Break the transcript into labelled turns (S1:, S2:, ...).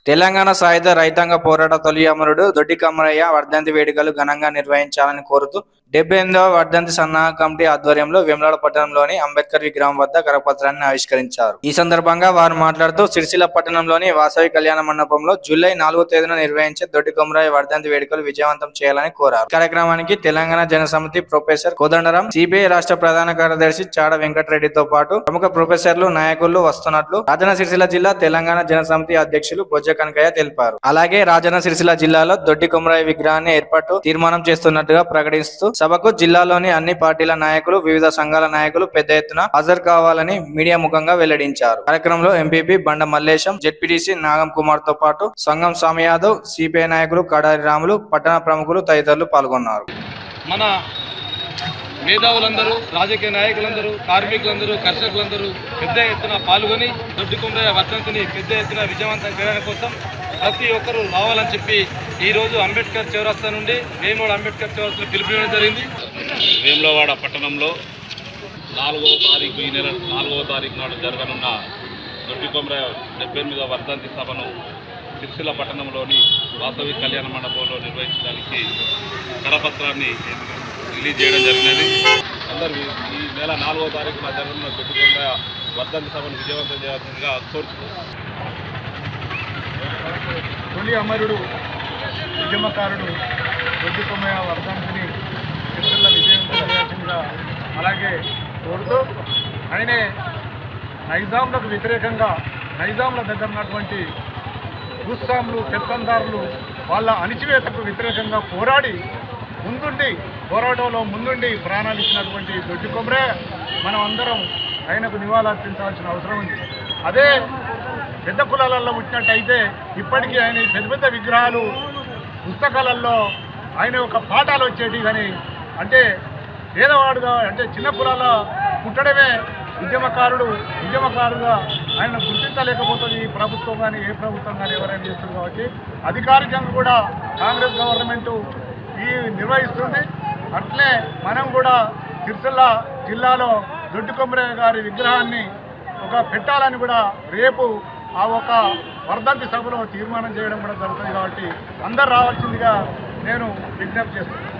S1: తెలంగాణ సాయుధ రైతాంగ పోరాట తొలి అమరుడు దొడ్డి కమ్మరయ్య వర్ధంతి వేడుకలు ఘనంగా నిర్వహించాలని కోరుతూ డెబ్బై ఎనిమిదవ వర్ధంతి సన్నాహ కమిటీ ఆధ్వర్యంలో వేములవాడ పట్టణంలోని అంబేద్కర్ విగ్రహం వద్ద కరపత్రాన్ని ఆవిష్కరించారు ఈ సందర్భంగా వారు మాట్లాడుతూ సిరిసిల్ల పట్టణంలోని వాసవి కళ్యాణ మండపంలో జూలై నాలుగో తేదీన నిర్వహించే దొడ్డి కొమరయ్య వర్ధంతి వేడుకలు విజయవంతం చేయాలని కోరారు కార్యక్రమానికి తెలంగాణ జనసమితి ప్రొఫెసర్ కోదండరాం సిబిఐ రాష్ట్ర ప్రధాన కార్యదర్శి చాడ వెంకటరెడ్డితో పాటు ప్రముఖ ప్రొఫెసర్లు నాయకులు వస్తున్నట్లు రాజన్న సిరిసిల్ల జిల్లా తెలంగాణ జనసమితి అధ్యక్షులు బొజ్జ కనకయ్య తెలిపారు అలాగే రాజన్న సిరిసిల్ల జిల్లాలో దొడ్డి కొమరయ్య విగ్రహాన్ని ఏర్పాటు తీర్మానం చేస్తున్నట్టుగా ప్రకటిస్తూ సభకు జిల్లాలోని అన్ని పార్టీల నాయకులు వివిధ సంఘాల నాయకులు పెద్ద ఎత్తున హాజరు కావాలని మీడియా ముఖంగా వెల్లడించారు కార్యక్రమంలో ఎంపీపీ బండ మల్లేశం జెడ్పీటీసీ నాగం కుమార్ తో పాటు సంగం స్వామి యాదవ్ సిపిఐ నాయకులు కడారి రాములు పట్టణ ప్రముఖులు తదితరులు పాల్గొన్నారు
S2: మన మేధావులందరూ రాజకీయ నాయకులందరూ కార్మికులందరూ కర్షకులందరూ పెద్ద ఎత్తున పాల్గొని దొడ్డి కుమరయ్య వర్ధంతిని పెద్ద ఎత్తున విజయవంతం చేయడం కోసం ప్రతి ఒక్కరూ రావాలని చెప్పి ఈరోజు అంబేద్కర్ చౌరస్తా నుండి వేమూడు అంబేద్కర్ చౌరస్తా పిలుపునివ్వడం జరిగింది
S3: వేములవాడ పట్టణంలో నాలుగవ తారీఖు ఈ నెల నాలుగవ తారీఖు నాడు జరగనున్న దొడ్డి కొమర డెబ్బై ఎనిమిదవ వర్ధంతి సభను సిరిసిల్ల పట్టణంలోని వాసవి కళ్యాణ మండపంలో నిర్వహించడానికి కరపత్రాన్ని రిలీజ్ చేయడం జరిగినది అందరూ ఈ- ఈ నెల నాలుగవ తారీఖున జరగనున్న దొడ్డి కొమర వర్ధంతి సభను విజయవంతం చేయాల్సిందిగా కోరుచున్నాను
S4: తొలి అమరుడు ఉద్యమకారుడు దొడ్డి కొమ్మయ్య వర్ధంతిని చిత్రల విజయవంతం చేయాల్సిందిగా అలాగే కోరుతూ ఆయనే నైజాంలకు వ్యతిరేకంగా నైజాంల దగ్గర ఉన్నటువంటి భూస్వాములు పెత్తందారులు వాళ్ళ అణిచివేతకు వ్యతిరేకంగా పోరాడి ముందుండి పోరాటంలో ముందుండి ప్రాణాలు ఇచ్చినటువంటి దొడ్డి కొమ్మరే మనం అందరం ఆయనకు నివాళులర్పించాల్సిన అవసరం ఉంది అదే పెద్ద కులాలలో పుట్టినట్టయితే ఇప్పటికీ ఆయన ఈ పెద్ద పెద్ద విగ్రహాలు పుస్తకాలలో ఆయన ఒక పాఠాలు వచ్చేటి కానీ అంటే పేదవాడుగా అంటే చిన్న కులాల పుట్టడమే ఉద్యమకారుడు ఉద్యమకారుడుగా ఆయన గుర్తించలేకపోతుంది ఈ ప్రభుత్వం కానీ ఏ ప్రభుత్వం కానీ ఎవరైనా చేస్తుంది కాబట్టి అధికారికంగా కూడా కాంగ్రెస్ గవర్నమెంట్ ఈ నిర్వహిస్తుంది అట్లే మనం కూడా సిరిసిల్ల జిల్లాలో దొడ్డి కొమ్మరయ్య గారి విగ్రహాన్ని ఒక పెట్టాలని కూడా రేపు ఆ ఒక వర్ధంతి సభలో తీర్మానం చేయడం కూడా జరుగుతుంది కాబట్టి అందరు రావాల్సిందిగా నేను విజ్ఞప్తి చేస్తున్నాను